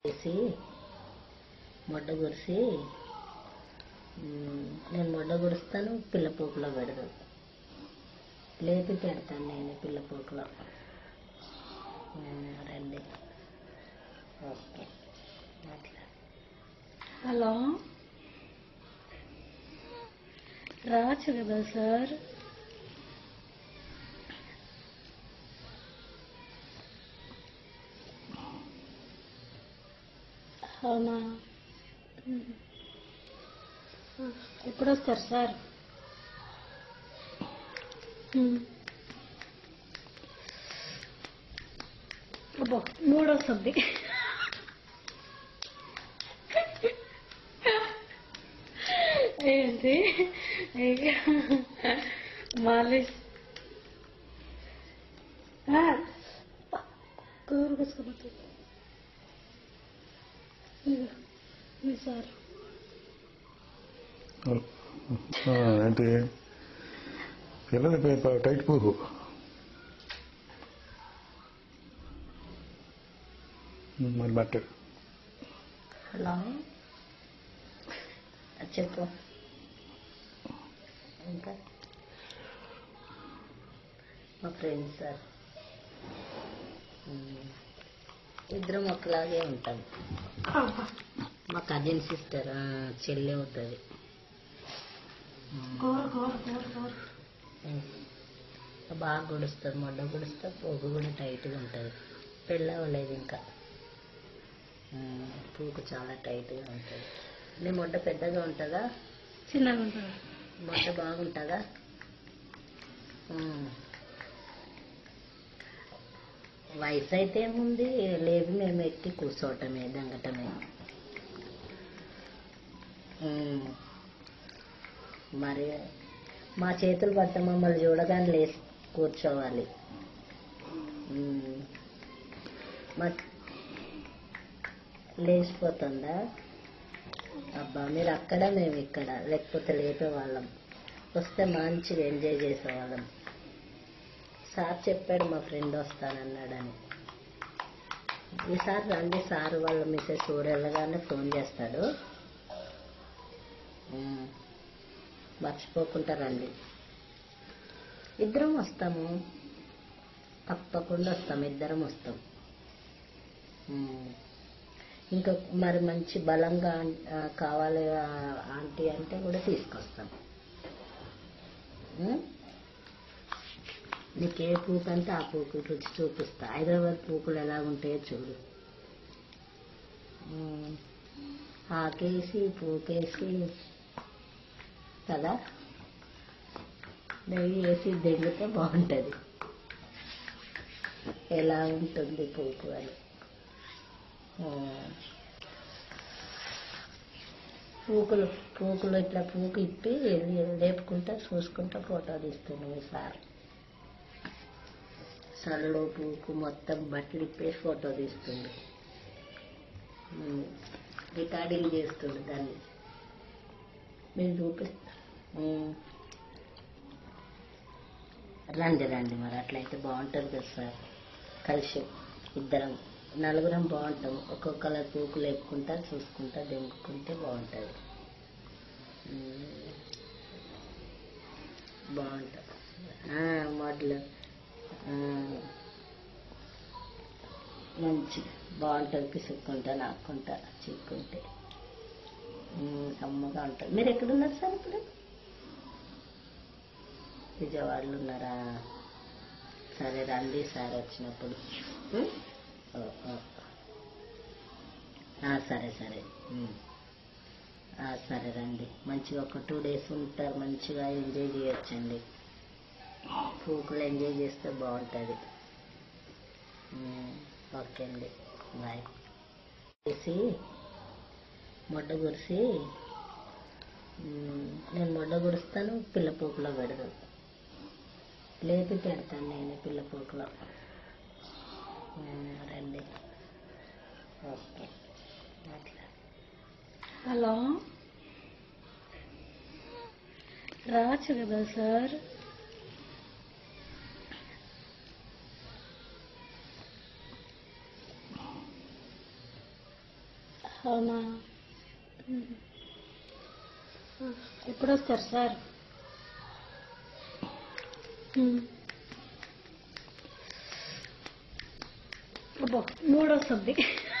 వేసి మొడ్డ గురిసి మ్, నేను మొడ్డ గురుస్తాను పిల్ల పోకులో పెడదు లేపి పెడతాను నేను పిల్ల పోకులో మ్, రండి ఓకే అట్లా హలో రావచ్చు కదా సార్ అవునా మ్మ్. ఎప్పుడు వస్తారు సార్ మ్మ్. అబ్బో మూడు వస్తుంది ఏంటి మాలిష్ కూర కూసుకోబోతు మీ సార్ ఆ, ఏంటి పిల్లలు పే- టైట్ పూకు మరి బట్ట హలో చెప్పు ఇంకా మా ఫ్రెండ్స్ సార్ మ్, ఇద్దరం ఒకలాగే ఉంటాం మా కజిన్ సిస్టర్ చెల్లి అవుతుంది కూర కూర కూర కూర బాగా గుడుస్తుంది మొడ్డ గుడుస్తుంది పోగు కూడా టైట్గా ఉంటుంది పెళ్ళి అవ్వలేదు ఇంకా మ్, పూకు చాలా టైట్గా ఉంటుంది నీ మొడ్డ పెద్దగా ఉంటుందా చిన్నగా ఉంటుంది మొట్ట బాగుంటుందా మ్మ్. వయసు అయితే ఏముంది లేదు మేము ఎక్కి కూర్చోవటమే దంగటమే మ్మ్. మరి మా చేతులు పట్ట మమ్మల్ని చూడగానే లేచి కూర్చోవాలి మ్మ్. మా లేచిపోతుందా అబ్బా మీరు అక్కడ మేము ఇక్కడ లేకపోతే లేపేవాళ్ళం వస్తే మంచిగా ఎంజాయ్ చేసేవాళ్ళం సార్ చెప్పాడు మా ఫ్రెండ్ వస్తానన్నాడని ఈసారి రండి సార్ వాళ్ళ మిస్సెస్ ఊరు వెళ్ళగానే ఫోన్ చేస్తాడు ఉమ్, మర్చిపోకుండా రండి ఇద్దరం వస్తాము తప్పకుండా వస్తాం ఇద్దరం వస్తాం ఉమ్. ఇంకా మరి మంచి బలంగా ఆ, కావాలి ఆ, ఆంటీ అంటే కూడా తీసుకొస్తాం ఉం? నీకు ఏ పూకు అంటే ఆ పూకు రుచి చూపిస్తా హైదరాబాద్ పూకులు ఎలా ఉంటాయో చూడు ఉం. ఆకేసి పూకేసి కదా నెయ్యి వేసి దెంగితే బాగుంటుంది ఎలా ఉంటుంది పూకు అని ఉం. పూకులు పూకులు ఇట్లా పూకు ఇప్పి లేపుకుంటా చూసుకుంటా ఫోటో తీస్తున్నాం సార్ సరలో పూకు మొత్తం బట్టలు ఇప్పేసి ఫోటో తీస్తుంది ఉమ్, రికార్డింగ్ చేస్తుంది దాన్ని మేము చూపిస్తాం ఉమ్. రండి రండి మరి అట్లయితే బాగుంటుంది కదా సార్ కలిసి ఇద్దరం నలుగురం బాగుంటాం ఒక్కొక్కల పూకు లేపుకుంటా చూసుకుంటా దెంగుకుంటే బాగుంటుంది బాగుంటుంది మోడల్ మంచి బాగుంటుంది పిసుక్కుంటా నాకుంటా చిక్కుంటే ఉమ్, కమ్మగా ఉంటుంది మీరు ఎక్కడున్నారు సార్ ఇప్పుడు విజయవాడలో ఉన్నారా సరే రండి సార్ వచ్చినప్పుడు ఉం? ఓ, ఓ. ఆ, సరే సరే ఉం. ఆ, సరే రండి మంచిగా ఒక టూ డేస్ ఉంటారు మంచిగా ఎంజాయ్ చేయొచ్చండి పూకులు ఎంజాయ్ చేస్తే బాగుంటుంది ఉం, ఓకే అండి బాయ్ చేసి మొడ్డ గురిసి మ్, నేను మొడ్డ గురుస్తాను పిల్ల పూకులో పెడదు లేపి పెడతాను నేను పిల్ల పూకులో మ్, రండి ఓకే అట్లా హలో రావచ్చు కదా సార్ అవునా ఉమ్. ఆ, ఎప్పుడు వస్తారు సార్ ఉమ్. అబ్బో మూడు వస్తుంది